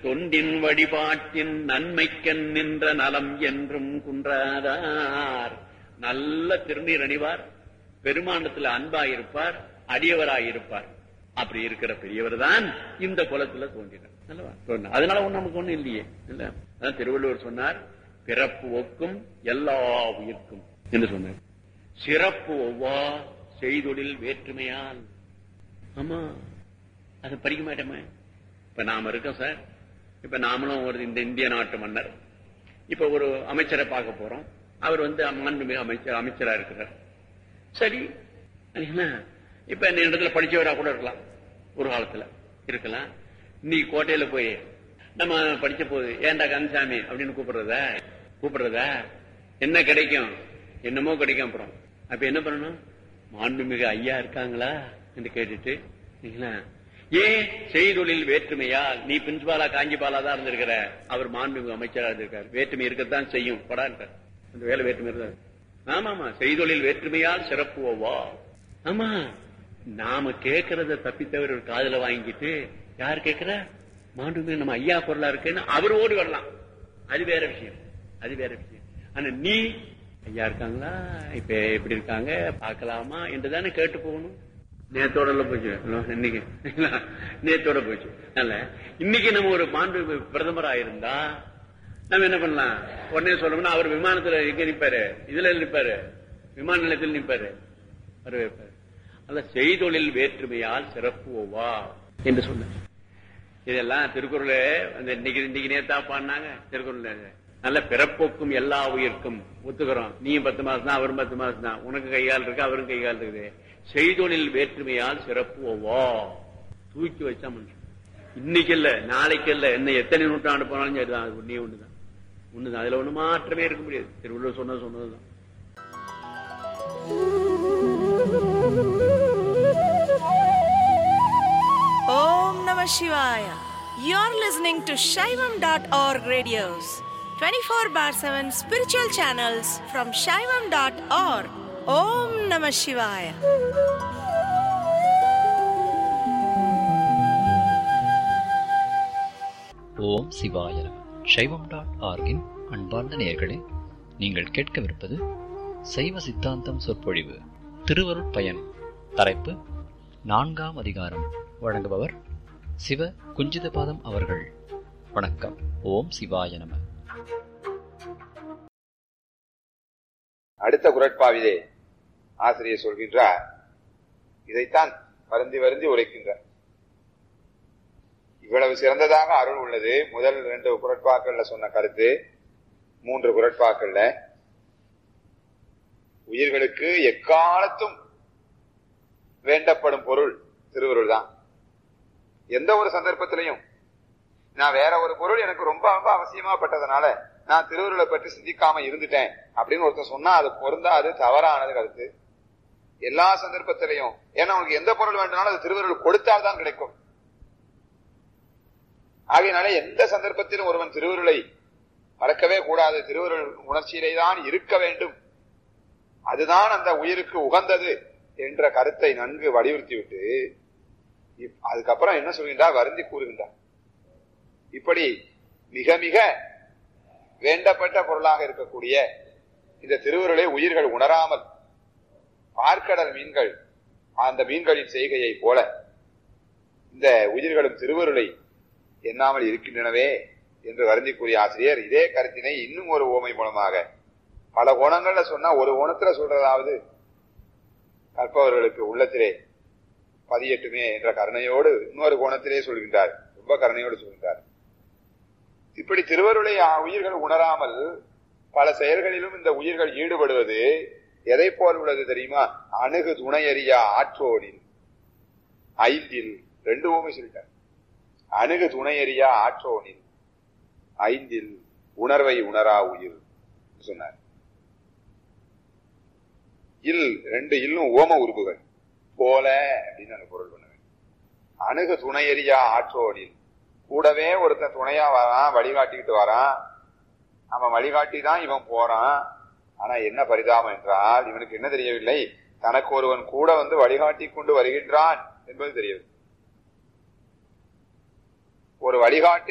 தொண்டின் வழிபாட்டின் நன்மைக்கண் நின்ற நலம் என்றும் குன்றாதார் நல்ல திருநீர் அணிவார் பெருமாண்டத்துல அன்பாயிருப்பார் அடியவராயிருப்பார் அப்படி இருக்கிற பெரியவர் தான் இந்த குலத்துல தோன்றினார் அல்லவா? தோன்றினார். அதனால ஒண்ணு நமக்கு ஒண்ணு இல்லையே இல்ல அதான் திருவள்ளுவர் சொன்னார் பிறப்பு ஒக்கும் எல்லா உயிர்க்கும் என்று சொன்னார் சிறப்பு ஒவ்வா செய்தொழில் வேற்றுமையால் ஆமா அதை படிக்க மாட்டோமே இப்ப நாம இருக்கோம் சார் இப்ப நாமளும் ஒரு இந்த இந்திய நாட்டு மன்னர் இப்ப ஒரு அமைச்சரை பார்க்க போறோம் அவர் வந்து மாண்புமிகு அமைச்சர் அமைச்சரா இருக்கிறார் சரி என்ன இப்ப இந்த இடத்துல படிச்சவரா கூட இருக்கலாம் ஒரு காலத்துல இருக்கலாம் நீ கோட்டையில போய் நம்ம படிச்ச போது ஏன்டா கந்தசாமி அப்படின்னு கூப்பிடுறதா கூப்பிடுறதா என்ன கிடைக்கும் என்னமோ கிடைக்கும் அப்புறம் அப்ப என்ன பண்ணணும் மாண்புமிகு ஐயா இருக்காங்களா என்று கேட்டுட்டு சரிங்களா? ஏன் செய்தொழில் வேற்றுமையால் நீ பிரின்சிபாலா காஞ்சிபாலா தான் இருந்திருக்கிற அவர் மாண்புமிகு அமைச்சரா இருந்திருக்கார் வேற்றுமை இருக்கத்தான் செய்யும் படான்ட்டார் அந்த வேலை வேற்றுமை இருந்தார் ஆமாமா செய்தொழில் வேற்றுமையால் சிறப்புவா ஆமா நாம கேட்கறத தப்பித்தவர் ஒரு காதுல வாங்கிட்டு யார் கேட்கிற மாண்புமிகு நம்ம ஐயா பொருளா இருக்குன்னு அவர் ஓடி வரலாம் அது வேற விஷயம் அது வேற விஷயம் ஆனா நீ ஐயா இருக்காங்களா இப்ப எப்படி இருக்காங்க பார்க்கலாமா என்றுதானே கேட்டு போகணும் நேத்தோட எல்லாம் போச்சு இன்னைக்கு நேத்தோட போச்சு அதனால இன்னைக்கு நம்ம ஒரு மாண்பு பிரதமரா இருந்தா நம்ம என்ன பண்ணலாம் உடனே சொல்லணும்னா அவர் விமானத்துல எங்க நிப்பாரு இதுல நிப்பாரு விமான நிலையத்தில் நிப்பாரு வரவேற்பாரு அல்ல செய்தொழில் வேற்றுமையால் சிறப்புவா என்று சொன்னார் இதெல்லாம் திருக்குறள் அந்த இன்னைக்கு இன்னைக்கு நேத்தா பாடினாங்க திருக்குறள் நல்ல பிறப்போக்கும் எல்லா உயிர்க்கும் ஒத்துக்கிறோம் நீயும் பத்து மாசம் தான் அவரும் பத்து மாசம் தான் உனக்கு கைகால் இருக்கு அவரும் கைகால் இருக்குது செய்தொழில் வேற்றுமையால் சிறப்புவா தூக்கி வச்சா மனுஷன் இன்னைக்கு இல்ல நாளைக்கு இல்ல என்ன எத்தனை நூற்றாண்டு போனாலும் சரிதான் அது ஒண்ணே ஒண்ணுதான் ஒண்ணுதான் அதுல ஒண்ணு மாற்றமே இருக்க முடியாது திருவள்ளுவர் சொன்னது சொன்னதுதான் Om Namah Shivaya. You're listening to Shaivam.org radios, 24 bar 7 spiritual channels from Shaivam.org. Om Namah Shivaya. ஓம் சிவாய நம சைவம் டாட் ஆர்கின் அன்பார்ந்த நேயர்களே நீங்கள் கேட்கவிருப்பது சைவ சித்தாந்தம் சொற்பொழிவு திருவருட் பயன் தலைப்பு நான்காம் அதிகாரம் வழங்குபவர் சிவ குஞ்சிதபாதம் அவர்கள் வணக்கம் ஓம் சிவாய நம அடுத்த குரட்பாவிலே ஆசிரியர் சொல்கின்றார் இதைத்தான் வருந்தி வருந்தி உரைக்கின்றார் இவ்வளவு சிறந்ததாக அருள் உள்ளது முதல் ரெண்டு குரட்பாக்கள்ல சொன்ன கருத்து மூன்று குரட்பாக்கள்ல உயிர்களுக்கு எக்காலத்தும் வேண்டப்படும் பொருள் திருவருள் தான் எந்த ஒரு சந்தர்ப்பத்திலையும் நான் வேற ஒரு பொருள் எனக்கு ரொம்ப ரொம்ப அவசியமா பட்டதுனால நான் திருவருளை பற்றி சிந்திக்காம இருந்துட்டேன் அப்படின்னு ஒருத்தன் சொன்னா அது பொருந்தாது தவறானது கருத்து எல்லா சந்தர்ப்பத்திலையும் ஏன்னா உனக்கு எந்த பொருள் வேண்டும்னாலும் அது திருவருள் கொடுத்தால்தான் கிடைக்கும் ஆகையினால எந்த சந்தர்ப்பத்திலும் ஒருவன் திருவருளை மறக்கவே கூடாது திருவருள் உணர்ச்சியிலே தான் இருக்க வேண்டும் அதுதான் அந்த உயிருக்கு உகந்தது என்ற கருத்தை நன்கு வலியுறுத்தி விட்டு இப்- அதுக்கப்புறம் என்ன சொல்கின்றார் வருந்தி கூறுகின்றார் இப்படி மிக மிக வேண்டப்பட்ட பொருளாக இருக்கக்கூடிய இந்த திருவருளை உயிர்கள் உணராமல் பார்க்கடல் மீன்கள் அந்த மீன்களின் செய்கையை போல இந்த உயிர்களும் திருவருளை எண்ணாமல் இருக்கின்றனவே என்று வருந்தி கூறிய ஆசிரியர் இதே கருத்தினை இன்னும் ஒரு ஓமை மூலமாக பல கோணங்கள்ல சொன்னா ஒரு கோணத்துல சொல்றதாவது கற்பவர்களுக்கு உள்ளத்திலே பதியட்டுமே என்ற கருணையோடு இன்னொரு கோணத்திலே சொல்கின்றார் ரொம்ப கருணையோடு சொல்கின்றார் இப்படி திருவருளை ஆ, உயிர்கள் உணராமல் பல செயல்களிலும் இந்த உயிர்கள் ஈடுபடுவது எதை போல் உள்ளது தெரியுமா அணுகு துணையறியா ஆற்றோடில் ஐந்தில் ரெண்டு ஓமை சொல்லிட்டார் அணுகு துணையறியா ஆற்றோனில் ஐந்தில் உணர்வை உணரா உயிர் சொன்னார் இல் ரெண்டு இல்லும் ஓம உருபுகள் போல அப்படின்னு அந்த பொருள் பண்ணுவேன் அணுகு துணையறியா ஆற்றோடில் கூடவே ஒருத்தன் துணையா வரான் வழிகாட்டிக்கிட்டு வரான் அவன் வழிகாட்டி தான் இவன் போறான் ஆனா என்ன பரிதாபம் என்றால் இவனுக்கு என்ன தெரியவில்லை தனக்கு ஒருவன் கூட வந்து வழிகாட்டி கொண்டு வருகின்றான் என்பது தெரியவில்லை ஒரு வழிகாட்டி